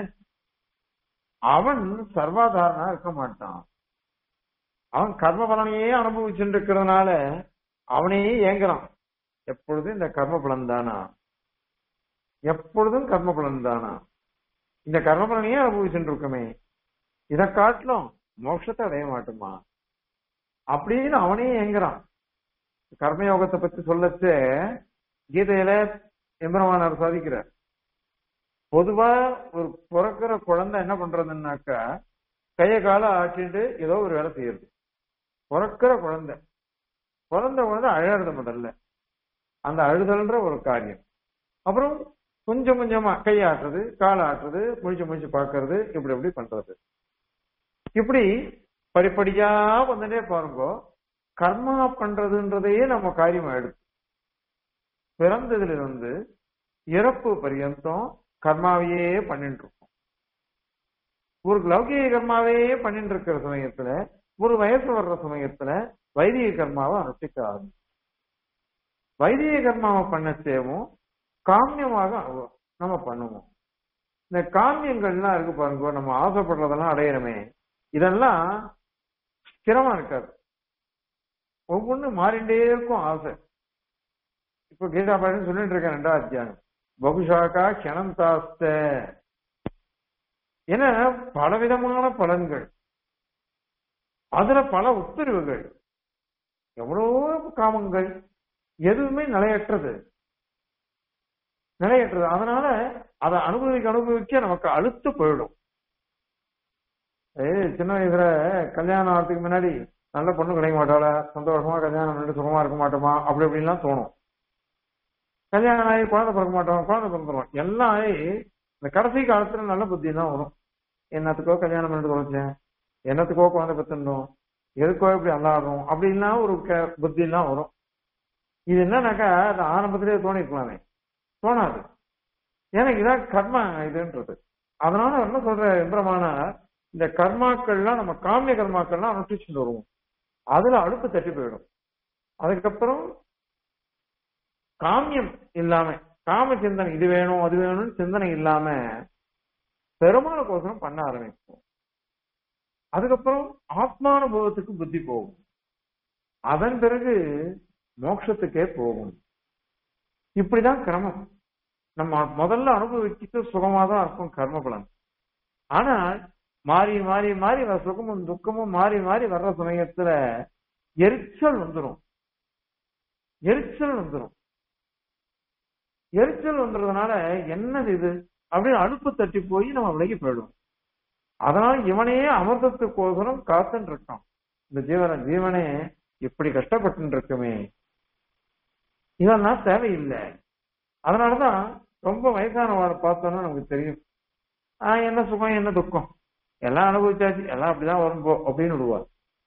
அவன் சர்வாதாரனா இருக்க மாட்டான் அவன் கர்ம பலனையே அனுபவிச்சுட்டு இருக்கிறதுனால அவனையே ஏங்குறான் எப்பொழுதும் இந்த கர்ம பலன் தானா எப்பொழுதும் கர்ம பலன் தானா இந்த கர்ம பலனையே அனுபவிச்சுட்டு இருக்கமே இதை காட்டிலும் மோட்சத்தை அடைய மாட்டோமா அப்படின்னு அவனே ஏங்குறான் கர்மயோகத்தை பத்தி சொல்லச்சு கீதையில எம்பெருமானார் சாதிக்கிறார் பொதுவா ஒரு பிறக்கிற குழந்தை என்ன பண்றதுன்னாக்கா கைய கால ஆட்டிட்டு ஏதோ ஒரு வேலை செய்யறது பிறக்கிற குழந்தை பிறந்த குழந்தை அழறது முதல்ல அந்த அழுதல்ன்ற ஒரு காரியம் அப்புறம் கொஞ்சம் கொஞ்சமா கையாட்டுறது கால் ஆட்டுறது முழிச்சு முழிச்சு பார்க்கறது இப்படி இப்படி பண்றது இப்படி படிப்படியா வந்துட்டே பாருங்க கர்மா பண்றதுன்றதையே நம்ம காரியம் ஆயிடுது பிறந்ததுல இருந்து இறப்பு பரியந்தம் கர்மாவையே பண்ணிட்டு இருக்கோம் ஒரு லௌகிக கர்மாவே பண்ணிட்டு இருக்கிற சமயத்துல ஒரு வயசு வர்ற சமயத்துல வைதிக கர்மாவை அனுஷ்டிக்க ஆரம்பிக்கும் வைதிக கர்மாவை பண்ண சேவும் காமியமாக நம்ம பண்ணுவோம் இந்த காமியங்கள்லாம் இருக்கு பாருங்க நம்ம ஆசைப்படுறதெல்லாம் அடையிறமே இதெல்லாம் ஸ்திரமா இருக்காது ஒவ்வொன்னு மாறிண்டே இருக்கும் ஆசை இப்ப கீதா பாடம் சொல்லிட்டு இருக்கேன் ரெண்டாவது அத்தியாயம் பகுஷாக்கா கணம் தாஸ்த என பலவிதமான பலன்கள் அதுல பல உத்தரவுகள் எவ்வளவோ காமங்கள் எதுவுமே நிலையற்றது நிலையற்றது அதனால அதை அனுபவிக்க அனுபவிக்க நமக்கு அழுத்து போயிடும் ஏய் சின்ன வயசுல கல்யாணம் ஆகிறதுக்கு முன்னாடி நல்ல பொண்ணு கிடைக்க மாட்டாள சந்தோஷமா கல்யாணம் பண்ணிட்டு சுகமா இருக்க மாட்டோமா அப்படி அப்படின்லாம் தோணும் கல்யாணம் ஆகி குழந்தை பிறக்க மாட்டோம் குழந்தை பிறந்துடும் எல்லாம் ஆகி இந்த கடைசி காலத்துல நல்ல புத்தி தான் வரும் என்னத்துக்கோ கல்யாணம் பண்ணிட்டு தொலைச்சேன் என்னத்துக்கோ குழந்தை பெற்றுடணும் எதுக்கோ இப்படி அல்லாடுறோம் அப்படின்லாம் ஒரு புத்தி எல்லாம் வரும் இது என்னன்னாக்கா அது ஆரம்பத்திலேயே தோணிருக்கலாமே தோணாது ஏன்னா இதான் கர்மா இதுன்றது அதனால என்ன சொல்ற எந்திரமான இந்த கர்மாக்கள்லாம் நம்ம காமிய கர்மாக்கள்லாம் அனுஷ்டிச்சுட்டு வருவோம் அதுல அழுப்பு தட்டி போயிடும் அதுக்கப்புறம் காமியம் இல்லாம காம சிந்தனை இது வேணும் அது வேணும்னு சிந்தனை இல்லாம பெருமாளுக்கோசரம் பண்ண ஆரம்பிப்போம் அதுக்கப்புறம் ஆத்மானுபவத்துக்கு புத்தி போகும் அதன் பிறகு மோட்சத்துக்கே போகும் இப்படிதான் கிரமம் நம்ம முதல்ல அனுபவிச்சுட்டு சுகமா தான் இருக்கும் கர்ம பலன் ஆனால் மாறி மாறி மாறி வர சுகமும் துக்கமும் மாறி மாறி வர்ற சமயத்துல எரிச்சல் வந்துடும் எரிச்சல் வந்துடும் எரிச்சல் வந்துறதுனால என்னது இது அப்படின்னு அழுப்பு தட்டி போய் நம்ம விலகி போயிடும் அதனால இவனே அமிர்தத்துக்கோசரம் காத்துன்னு இருக்கான் இந்த ஜீவன ஜீவனே இப்படி கஷ்டப்பட்டு இருக்குமே இதெல்லாம் தேவையில்லை அதனாலதான் ரொம்ப வயசானவாளை பார்த்தோம்னா நமக்கு தெரியும் ஆஹ் என்ன சுகம் என்ன துக்கம் எல்லாம் அனுபவிச்சாச்சு எல்லாம் அப்படிதான் வரும் போ அப்படின்னு விடுவார்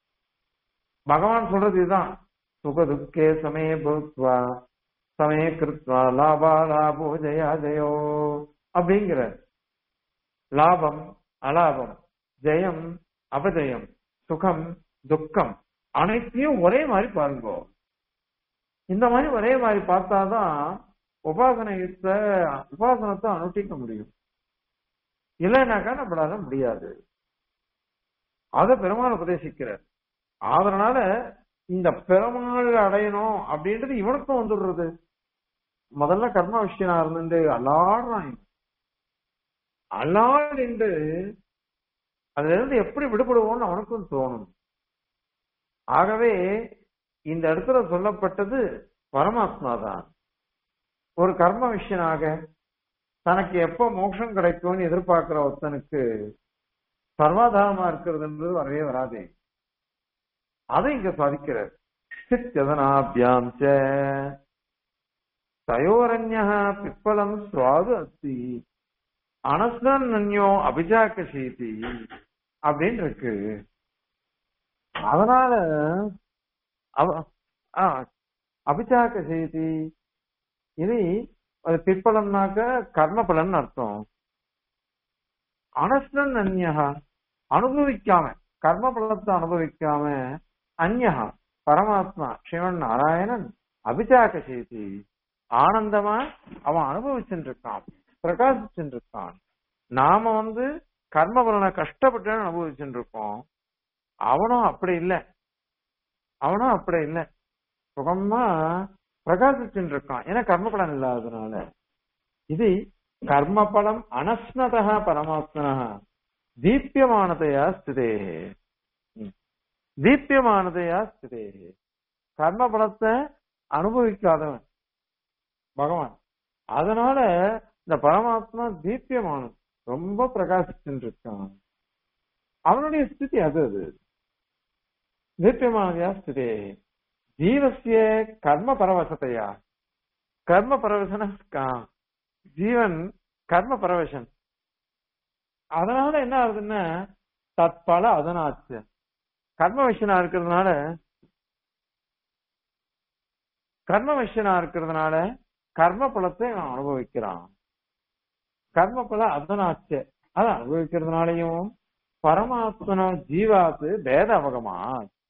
பகவான் சொல்றது இதுதான் சுக துக்கே சமய பகுத்வா சமய கிருத்வா லாபா லாபோ ஜெயா ஜெயோ அப்படிங்கிற லாபம் அலாபம் ஜெயம் அபஜயம் சுகம் துக்கம் அனைத்தையும் ஒரே மாதிரி பாருங்க இந்த மாதிரி ஒரே மாதிரி பார்த்தாதான் உபாசனத்தை உபாசனத்தை அனுஷ்டிக்க முடியும் இல்லைனாக்கா நம்மளால முடியாது அத பெருமாள் உபதேசிக்கிறார் அதனால இந்த பெருமாள் அடையணும் அப்படின்றது இவனுக்கும் வந்துடுறது முதல்ல கர்ம விஷயனா இருந்து அல்லாடுறான் அல்லாடின்று அதுல இருந்து எப்படி விடுபடுவோம்னு அவனுக்கும் தோணும் ஆகவே இந்த இடத்துல சொல்லப்பட்டது பரமாத்மா தான் ஒரு கர்ம விஷயனாக தனக்கு எப்ப மோட்சம் கிடைக்கும்னு எதிர்பார்க்கிற ஒருத்தனுக்கு சர்வாதாரமா இருக்கிறதுன்றது வரவே வராதே அதை இங்க சாதிக்கிறார் சித்ததனாபியாம் தயோரண்யா பிப்பலம் சுவாது அஸ்தி அனஸ்னன்யோ அபிஜாக்கசீதி அப்படின்னு இருக்கு அதனால அபிஜாக்க செய்தி இது அது பிற்பலம்னாக்க கர்ம பலன் அர்த்தம் அனஸ்னன் அந்யகா அனுபவிக்காம கர்ம பலத்தை அனுபவிக்காம அந்யகா பரமாத்மா சிவன் நாராயணன் அபிஜாக்க செய்தி ஆனந்தமா அவன் அனுபவிச்சுட்டு இருக்கான் பிரகாசிச்சுட்டு இருக்கான் நாம வந்து கர்ம பலனை கஷ்டப்பட்டு அனுபவிச்சுட்டு இருக்கோம் அவனும் அப்படி இல்லை அவனும் அப்படி இல்லை சுகமா பிரகாசிச்சுட்டு இருக்கான் ஏன்னா கர்ம பலன் இல்லாததுனால இது கர்ம பலம் அனஸ்னதா பரமாத்மனா தீபியமானதையா ஸ்திதே தீபியமானதையா ஸ்திதே கர்ம பலத்தை அனுபவிக்காதவன் பகவான் அதனால இந்த பரமாத்மா தீபியமானது ரொம்ப பிரகாசிச்சுட்டு இருக்கான் அவனுடைய ஸ்திதி அது அது தீபியமானதையா ஸ்திதே ஜீவசிய கர்ம பரவசத்தையா கர்ம பரவசன ஜீவன் கர்ம பரவசன் அதனால என்ன ஆகுதுன்னா தற்பால அதனாச்சு கர்ம விஷயனா இருக்கிறதுனால கர்ம விஷயனா இருக்கிறதுனால கர்ம பலத்தை அவன் அனுபவிக்கிறான் கர்ம பல அதனாச்சு அதை அனுபவிக்கிறதுனாலையும் பரமாத்மன ஜீவாத்து பேத அவகமா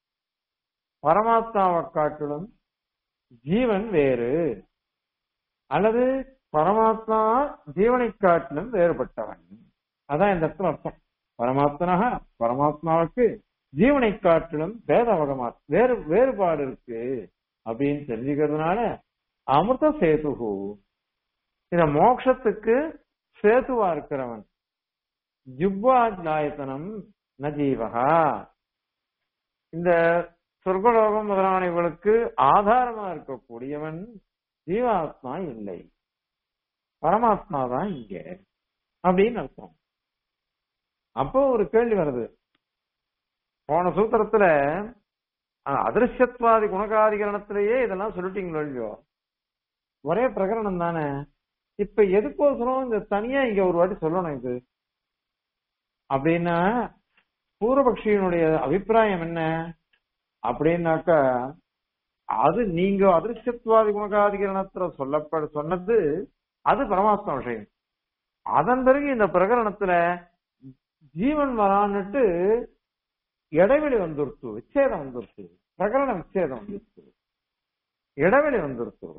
பரமாத்மாவை காட்டிலும் ஜீவன் வேறு அல்லது பரமாத்மா ஜீவனை காட்டிலும் வேறுபட்டவன் அதான் இந்த இடத்துல அர்த்தம் பரமாத்மனாக பரமாத்மாவுக்கு ஜீவனை காட்டிலும் பேத அவகமா வேறு வேறுபாடு இருக்கு அப்படின்னு தெரிஞ்சுக்கிறதுனால அமிர்த சேதுகு இந்த மோட்சத்துக்கு சேதுவா இருக்கிறவன் ஜுப்பாஜாயத்தனம் ந ஜீவகா இந்த சொர்க்கலோகம் முதலானவர்களுக்கு ஆதாரமா இருக்கக்கூடியவன் ஜீவாத்மா இல்லை பரமாத்மா தான் இங்க அப்படின்னு அர்த்தம் அப்போ ஒரு கேள்வி வருது போன சூத்திரத்துல அஹ், அதிருஷ்யத்வாதி குணகாதிகரணத்திலேயே இதெல்லாம் சொல்லிட்டீங்களோ இல்லையோ ஒரே பிரகரணம் தானே இப்ப எதுக்கோசரம் இந்த தனியா இங்க ஒரு வாட்டி சொல்லணும் இது அப்படின்னா பூர்வபக்ஷியினுடைய அபிப்பிராயம் என்ன அப்படின்னாக்கா அது நீங்க அதிருஷ்யத்வாதி குணகாதிகரணத்துல சொல்லப்பட சொன்னது அது பரமாத்மா விஷயம் அதன் பிறகு இந்த பிரகரணத்துல ஜீவன் வரான்னுட்டு இடைவெளி வந்துருத்து விச்சேதம் வந்துருத்து பிரகரண விச்சேதம் வந்துருத்து இடைவெளி வந்துருத்து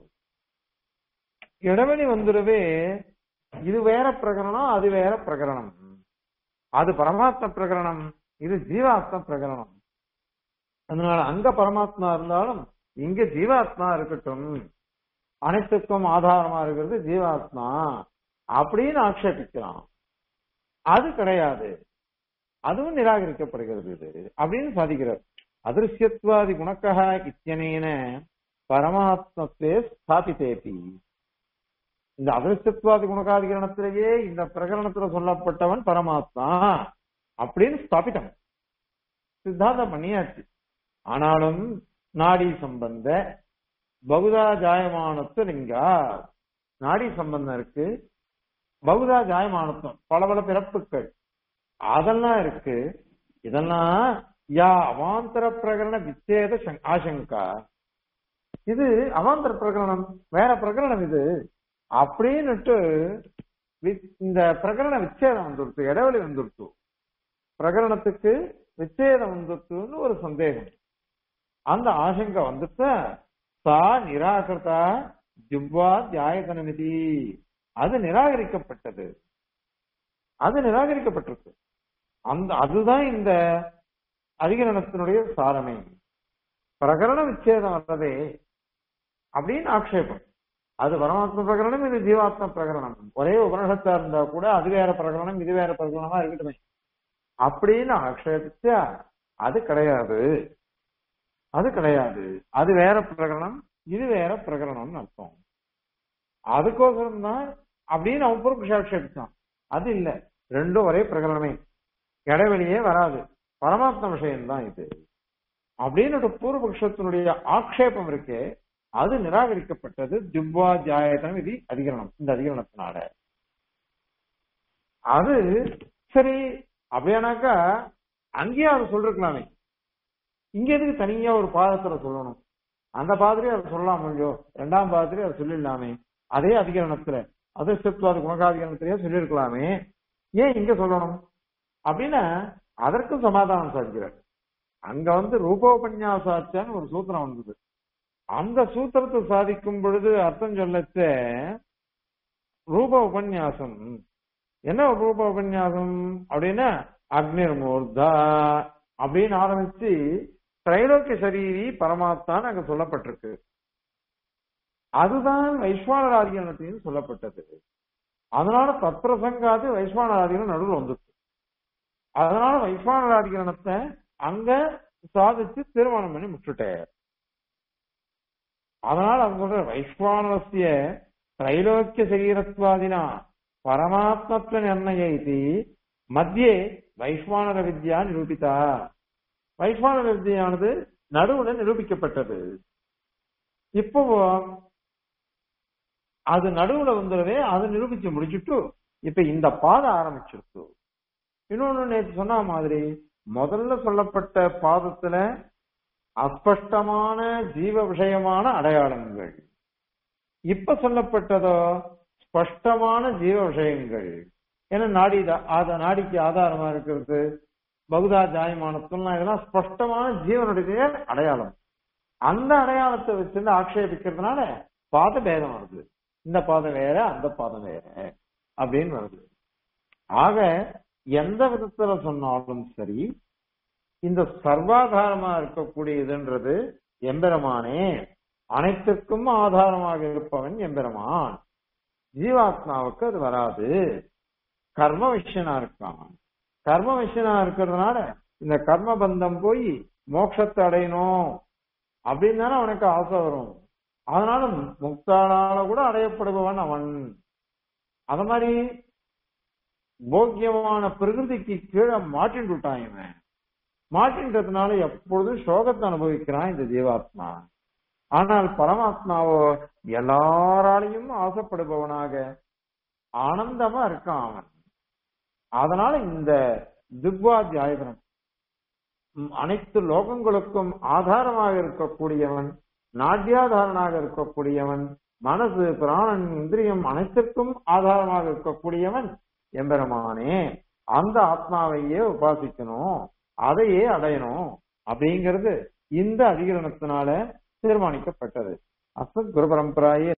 இடைவெளி வந்துடவே இது வேற பிரகரணம் அது வேற பிரகரணம் அது பரமாத்ம பிரகரணம் இது ஜீவாத்ம பிரகரணம் அதனால அங்க பரமாத்மா இருந்தாலும் இங்க ஜீவாத்மா இருக்கட்டும் அனைத்துக்கும் ஆதாரமா இருக்கிறது ஜீவாத்மா அப்படின்னு ஆக்ஷேபிக்கலாம் அது கிடையாது அதுவும் நிராகரிக்கப்படுகிறது இது அப்படின்னு சாதிக்கிறார் அதிருஷ்யத்வாதி குணக்கா இத்தியனேன பரமாத்மத்தே ஸ்தாபித்தேபி இந்த அதிருஷ்யத்வாதி குணகாதிகரணத்திலேயே இந்த பிரகரணத்துல சொல்லப்பட்டவன் பரமாத்மா அப்படின்னு ஸ்தாபித்தம் சித்தாந்தம் பண்ணியாச்சு ஆனாலும் நாடி சம்பந்த பகுதா ஜாயமானத்து லிங்கா நாடி சம்பந்தம் இருக்கு பகுதா ஜாயமானத்துவம் பல பல பிறப்புகள் அதெல்லாம் இருக்கு இதெல்லாம் யா அவாந்தர பிரகரண விச்சேத சங்- ஆசங்கா இது அவாந்தர பிரகரணம் வேற பிரகரணம் இது அப்படின்னுட்டு வி- இந்த பிரகரண விச்சேதம் வந்துருத்து இடைவெளி வந்துருத்து பிரகரணத்துக்கு விச்சேதம் வந்துருத்துன்னு ஒரு சந்தேகம் அந்த ஆசங்கை வந்துட்டு சா நிராகரிதா ஜுவ்வா தியாயதனமிதி அது நிராகரிக்கப்பட்டது அது நிராகரிக்கப்பட்டிருக்கு அந்த அதுதான் இந்த அதிகரணத்தினுடைய சாரமே பிரகரண விச்சேதம் வர்றதே அப்படின்னு ஆக்ஷேபம் அது பரமாத்ம பிரகரணம் இது ஜீவாத்ம பிரகரணம் ஒரே உபனிஷத்தா இருந்தா கூட அது வேற பிரகரணம் இது வேற பிரகரணமா இருக்கட்டுமே அப்படின்னு ஆக்ஷேபிச்சா அது கிடையாது அது கிடையாது அது வேற பிரகரணம் இது வேற பிரகரணம்னு அர்த்தம் அதுக்கோசரம் தான் அப்படின்னு அவன் பொறுப்பு ஆக்ஷேபிச்சான் அது இல்ல ரெண்டும் ஒரே பிரகரணமே இடைவெளியே வராது பரமாத்ம விஷயம்தான் இது அப்படின்னு பூர்வபக்ஷத்தினுடைய ஆக்ஷேபம் இருக்கே அது நிராகரிக்கப்பட்டது ஜுவ்வா ஜாயதனம் இது அதிகரணம் இந்த அதிகரணத்தினால அது சரி அப்படியானாக்கா அங்கேயே அதை சொல்லிருக்கலாமே இங்க எதுக்கு தனியா ஒரு பாதத்துல சொல்லணும் அந்த பாதிரி அதை சொல்லலாம் இல்லையோ ரெண்டாம் பாதிரி அதை சொல்லிடலாமே அதே அதிகரணத்துல அதிர்ஷ்டத்வாத குணகாதிகரணத்திலேயே சொல்லியிருக்கலாமே ஏன் இங்க சொல்லணும் அப்படின்னா அதற்கும் சமாதானம் சாதிக்கிறார் அங்க வந்து ரூபோபன்யாசாச்சான்னு ஒரு சூத்திரம் வந்தது அந்த சூத்திரத்தை சாதிக்கும் பொழுது அர்த்தம் சொல்லச்ச ரூப உபன்யாசம் என்ன ரூப உபன்யாசம் அப்படின்னா அக்னிர் மூர்தா அப்படின்னு ஆரம்பிச்சு திரைலோக்கிய சரீரி பரமாத்தான் அங்க சொல்லப்பட்டிருக்கு அதுதான் வைஸ்வானராதிகரணத்தையும் சொல்லப்பட்டது அதனால தத்பிரசங்காது வைஸ்வானராதிகரணம் நடுவில் வந்துச்சு அதனால வைஸ்வானராதிகரணத்தை அங்க சாதிச்சு திருமணம் பண்ணி முட்டுட்டார் அதனால அவங்க சொல்ற வைஸ்வானரஸ்ய திரைலோக்கிய சரீரத்வாதினா பரமாத்மத்வ நிர்ணய இது மத்தியே வைஸ்வானர வித்யா நிரூபிதா வைஸ்வானர வித்யானது நடுவுல நிரூபிக்கப்பட்டது இப்போ அது நடுவுல வந்துடவே அதை நிரூபிச்சு முடிச்சுட்டு இப்ப இந்த பாதம் ஆரம்பிச்சிருக்கு இன்னொன்னு நேற்று சொன்ன மாதிரி முதல்ல சொல்லப்பட்ட பாதத்துல அஸ்பஷ்டமான ஜீவ விஷயமான அடையாளங்கள் இப்ப சொல்லப்பட்டதோ ஸ்பஷ்டமான ஜீவ விஷயங்கள் ஏன்னா நாடி அத நாடிக்கு ஆதாரமா இருக்கிறது பகுதா ஜாயமானத்துலாம் இதெல்லாம் ஸ்பஷ்டமான ஜீவனுடைய அடையாளம் அந்த அடையாளத்தை வச்சிருந்து ஆக்ஷேபிக்கிறதுனால பாத பேதம் வருது இந்த பாதம் வேற அந்த பாதம் வேற அப்படின்னு வருது ஆக எந்த விதத்துல சொன்னாலும் சரி இந்த சர்வாதாரமா இருக்கக்கூடியதுன்றது எம்பெருமானே அனைத்துக்கும் ஆதாரமாக இருப்பவன் எம்பெருமான் ஜீவாத்மாவுக்கு அது வராது கர்ம விஷயனா இருக்கான் கர்ம விஷயனா இருக்கிறதுனால இந்த கர்ம பந்தம் போய் மோட்சத்தை அடையணும் அப்படின்னு தானே அவனுக்கு ஆசை வரும் அதனால முக்தானால கூட அடையப்படுபவன் அவன் அத மாதிரி போக்கியமான பிரகிருதிக்கு கீழே மாட்டின்னு விட்டான் இவன் மாட்டின்றதுனால எப்பொழுதும் சோகத்தை அனுபவிக்கிறான் இந்த ஜீவாத்மா ஆனால் பரமாத்மாவோ எல்லாராலையும் ஆசைப்படுபவனாக ஆனந்தமா இருக்கான் அவன் அதனால இந்த திக்வாத்தியாயகனம் அனைத்து லோகங்களுக்கும் ஆதாரமாக இருக்கக்கூடியவன் நாட்டியாதாரனாக இருக்கக்கூடியவன் மனசு பிராணன் இந்திரியம் அனைத்திற்கும் ஆதாரமாக இருக்கக்கூடியவன் எம்பெருமானே அந்த ஆத்மாவையே உபாசிக்கணும் அதையே அடையணும் அப்படிங்கிறது இந்த அதிகரணத்தினால தீர்மானிக்கப்பட்டது அசத் குரு பரம்பராயே